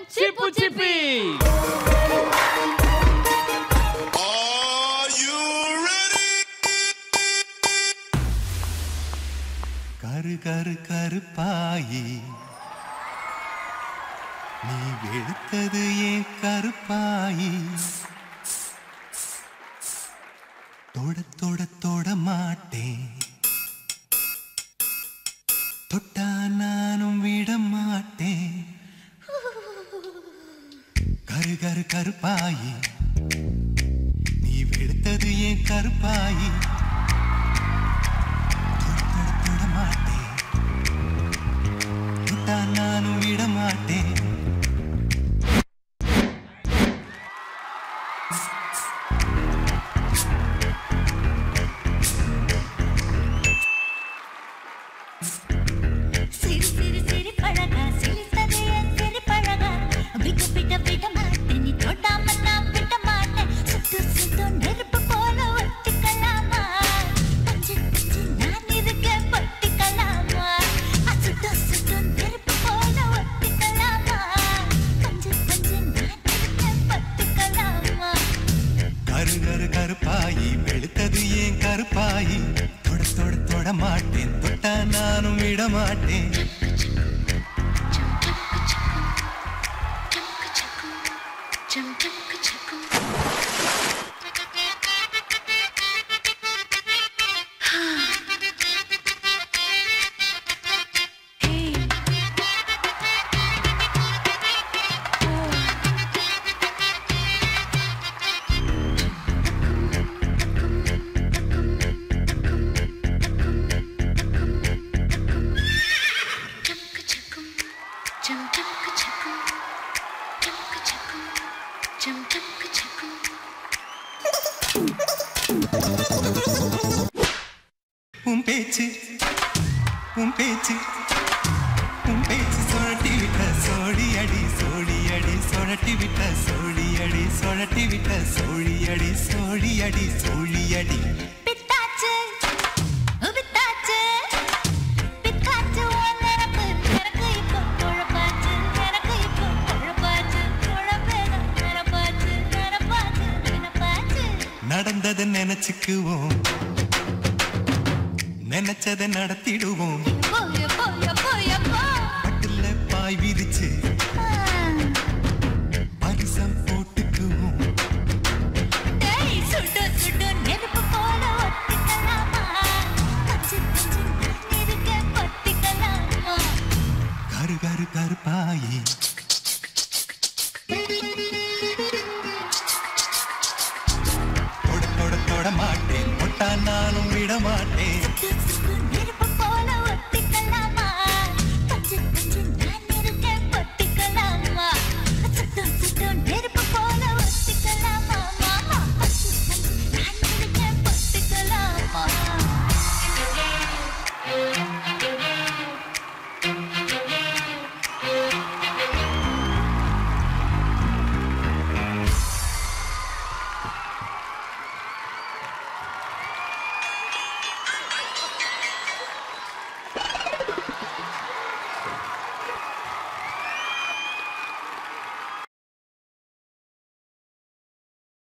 Chip சிப்பி Are you ready? கரு கரு கருப்பாயி நீ வெளுத்தது ஏன் கருப்பாயி தொட தொட தொட மாட்டேன் தொட்டா நானும் விட மாட்டேன் கரு கரு கருப்பாயி நீ வெளுத்தது ஏன் கருப்பாயி தொட தொட தொட மாட்டேன் தொட்டா நானும் விட மாட்டேன் சிரி சிரி சிரி பழகா சிரித்தது என் சிரி பழகா விட்டு விட விட மாட்டேன் நீ தொடாம நான் விட மாட்டேன் சுத்து சுத்து நெருப்பு போல ஒட்டிக்கலாமா பஞ்சு பஞ்சு நான் இருக்க பட்டிக்கலாமா சுட்டு சுட்டு நெருப்பு போல ஒட்டிக்கலாமா பஞ்சு பஞ்சு நான் இருக்க பட்டிக்கலாமா கரு கரு கருப்பாயி வெளுத்தது ஏன் கருப்பாயி தொட தொட தொட மாட்டேன் தொட்டா நானும் விட மாட்டேன் உன் பேச்சு உன் பேச்சு உன் பேச்சு சுழட்டி விட்ட சோழி அடி சோழி அடி சுழட்டி விட்ட சோழி அடி சுழட்டி விட்ட சோழி அடி சோழி அடி சோழி அடி பித்தாச்சு உபித்தாச்சு பித்தாச்சு உன் நினப்பு எனக்கு இப்போ குழப்பாச்சு எனக்கு இப்போ குழப்பாச்சு குழப்பேதான் நினப்பாச்சு நினப்பாச்சு நினப்பாச்சு நடந்ததை நினைச்சுக்குவோம் நினைச்சதை நடத்திடுவோம் எப்போ எப்போ எப்போ எப்போ பட்டுல பாய் விரிச்சு பரிசம் போட்டுக்குவோம் டேய் சுடு சுடு நெருப்பு போல ஒட்டிக்கலாமா பஞ்சு பஞ்சு நான் இருக்க பத்திக்கலாமா கரு கரு கருப்பாயி தொட தொட தொட மாட்டேன் தொட்டா நானும் விட மாட்டேன் சுடு சுடு நெருப்பு போல ஒட்டிக்கலாமா